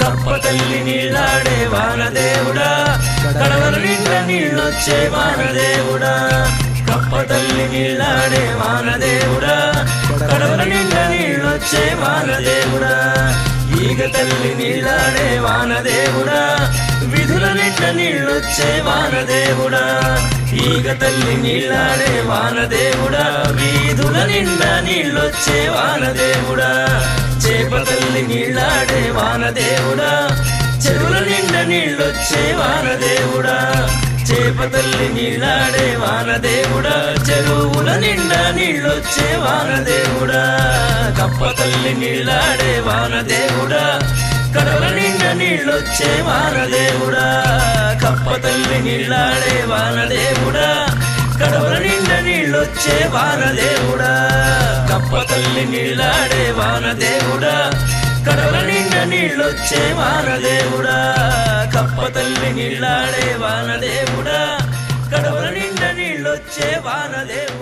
కప్ప తల్లి నీళ్ళాడే వానదేవుడా కడవల నిండా నీళ్ళొచ్చే వానదేవుడా కప్ప తల్లి నీళ్ళాడే వానదేవుడా కడవల నిండా నీళ్ళొచ్చే వానదేవుడా ఈగ తల్లి నీళ్ళాడే వానదేవుడా విధుల నిండా నీళ్ళొచ్చే వానదేవుడా ఈగ తల్లి నీళ్ళాడే వానదేవుడా వీధుల నిండా నీళ్ళొచ్చే వానదేవుడా చేప తల్లి నీళ్ళాడే వానదేవుడా చెరువుల నిండా నీళ్ళొచ్చే వానదేవుడా చేప తల్లి నీళ్ళాడే వానదేవుడా చెరువుల నిండా నీళ్ళొచ్చే వానదేవుడా కప్ప తల్లి నీళ్ళాడే వానదేవుడా కడవల నిండా నీళ్ళొచ్చే వానదేవుడా కప్ప తల్లి నీళ్ళాడే వానదేవుడా కడవల నిండా నీళ్ళొచ్చే వానదేవుడా కప్ప తల్లి నీళ్ళాడే వానదేవుడా కడవల నిండా నీళ్ళొచ్చే వానదేవుడా కప్ప తల్లి నీళ్ళాడే వానదేవుడా కడవల నిండా నీళ్ళొచ్చే వానదేవుడా